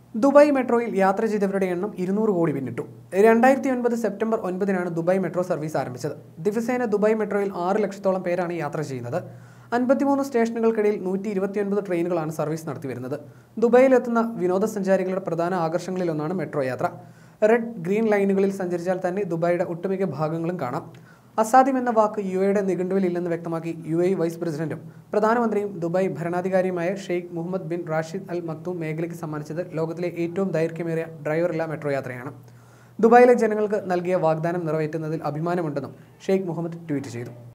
Dubai മെട്രോയിൽ യാത്ര ചെയ്തവരുടെ എണ്ണം ഇരുന്നൂറ് കോടി പിന്നിട്ടു രണ്ടായിരത്തി ഒൻപത് സെപ്റ്റംബർ ഒൻപതിനാണ് ദുബായ് മെട്രോ സർവീസ് ആരംഭിച്ചത് ദിവസേന ദുബായ് മെട്രോയിൽ ആറ് ലക്ഷത്തോളം പേരാണ് യാത്ര ചെയ്യുന്നത് അൻപത്തിമൂന്ന് സ്റ്റേഷനുകൾക്കിടയിൽ നൂറ്റി ഇരുപത്തിയൊൻപത് ട്രെയിനുകളാണ് സർവീസ് നടത്തിവരുന്നത് ദുബായിലെത്തുന്ന വിനോദസഞ്ചാരികളുടെ പ്രധാന ആകർഷണങ്ങളിലൊന്നാണ് മെട്രോ യാത്ര റെഡ് ഗ്രീൻ ലൈനുകളിൽ സഞ്ചരിച്ചാൽ തന്നെ ദുബായിയുടെ ഒട്ടുമിക്ക ഭാഗങ്ങളും കാണാം അസാധ്യം എന്ന വാക്ക് യു എയുടെ നിഘണ്ടുവിൽ ഇല്ലെന്ന് വ്യക്തമാക്കി യു എ വൈസ് പ്രസിഡന്റും പ്രധാനമന്ത്രിയും ദുബായ് ഭരണാധികാരിയുമായ Sheikh Mohammed bin Rashid Al Maktoum മേഖലയ്ക്ക് സമ്മാനിച്ചത് ലോകത്തിലെ ഏറ്റവും ദൈർഘ്യമേറിയ ഡ്രൈവറില്ല മെട്രോ യാത്രയാണ് ദുബായിലെ ജനങ്ങൾക്ക് നൽകിയ വാഗ്ദാനം നിറവേറ്റുന്നതിൽ അഭിമാനമുണ്ടെന്നും ഷെയ്ഖ് മുഹമ്മദ് ട്വീറ്റ് ചെയ്തു